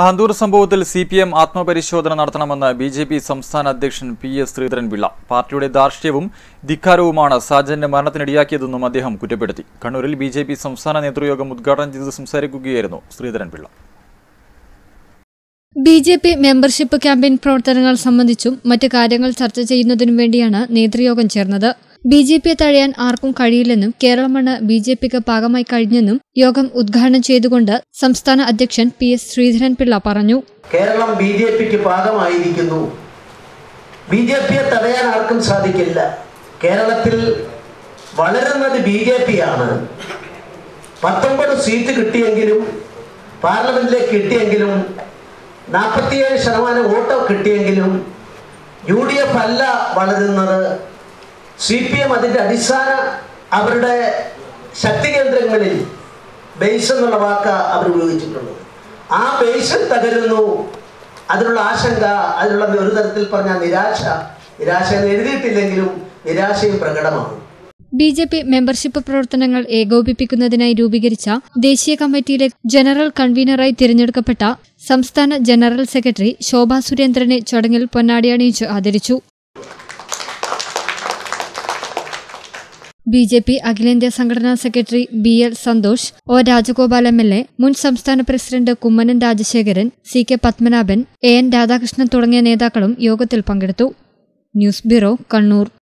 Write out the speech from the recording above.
ആന്തൂർ സംഭവത്തിൽ C P M ആത്മപരിശോധന നടത്തണമെന്ന് ബി ജെ പി സംസ്ഥാന അധ്യക്ഷൻ പി എസ് ശ്രീധരൻപിള്ള പാർട്ടിയുടെ ധാർഷ്ട്യവും ധിക്കാരവുമാണ് സാജന്റെ മരണത്തിനിടയാക്കിയതെന്നും അദ്ദേഹം കുറ്റപ്പെടുത്തി കണ്ണൂരിൽ ബി ജെ പി സംസ്ഥാന നേതൃയോഗം ഉദ്ഘാടനം ചെയ്ത് സംസാരിക്കുകയായിരുന്നു Sreedharan Pillai B J P membership campaign പ്രവർത്തനങ്ങൾ സംബന്ധിച്ചും മറ്റ് കാര്യങ്ങൾ ചർച്ച ചെയ്യുന്നതിനു വേണ്ടിയാണ് നേതൃയോഗം ചേർന്നത് ബി ജെ പിയെ തഴയാൻ ആർക്കും കഴിയില്ലെന്നും കേരള മണ്ണ് ബി ജെ പിക്ക് പാകമായി കഴിഞ്ഞെന്നും യോഗം ഉദ്ഘാടനം ചെയ്തുകൊണ്ട് സംസ്ഥാന അധ്യക്ഷൻ പി എസ് ശ്രീധരൻപിള്ള പറഞ്ഞു കേരളം ബി ജെ പിക്ക് പാകമായിരിക്കുന്നു ബി ജെ പിയെ തടയാൻ ആർക്കും സാധിക്കില്ല കേരളത്തിൽ വളരുന്നത് ബി ജെ പി ആണ് പത്തൊമ്പത് സീറ്റ് കിട്ടിയെങ്കിലും പാർലമെന്റിലേക്ക് കിട്ടിയെങ്കിലും നാൽപ്പത്തിയേഴ് ശതമാനം വോട്ട് കിട്ടിയെങ്കിലും യു ഡി എഫ് അല്ല വളരുന്നത് സി പി എം അതിൻ്റെ അടിസ്ഥാന അവരുടെ ശക്തി കേന്ദ്രങ്ങളിൽ ബേസ് എന്നുള്ള വാക്ക് അവർ ഉപയോഗിച്ചിട്ടുള്ളത് ആ ബേസ് തകരുന്നു അതിനുള്ള ആശങ്ക അതിനുള്ള ഒരു തരത്തിൽ പറഞ്ഞ നിരാശ നിരാശ എന്ന് എഴുതിയിട്ടില്ലെങ്കിലും നിരാശയും പ്രകടമാണ് ബി ജെ പി മെമ്പർഷിപ്പ് പ്രവർത്തനങ്ങൾ ഏകോപിപ്പിക്കുന്നതിനായി രൂപീകരിച്ച ദേശീയ കമ്മിറ്റിയിലെ ജനറൽ കൺവീനറായി തിരഞ്ഞെടുക്കപ്പെട്ട സംസ്ഥാന ജനറൽ സെക്രട്ടറി ശോഭാ സുരേന്ദ്രനെ ചടങ്ങിൽ പൊന്നാടിയണിയിച്ച് ആദരിച്ചു ബി ജെ പി അഖിലേന്ത്യാ സംഘടനാ secretary B L Santhosh O Rajagopal M L A മുൻ സംസ്ഥാന president Kummanam Rajasekharan C K Padmanabhan A N Radhakrishnan തുടങ്ങിയ നേതാക്കളും യോഗത്തിൽ പങ്കെടുത്തു ന്യൂസ് ബ്യൂറോ കണ്ണൂർ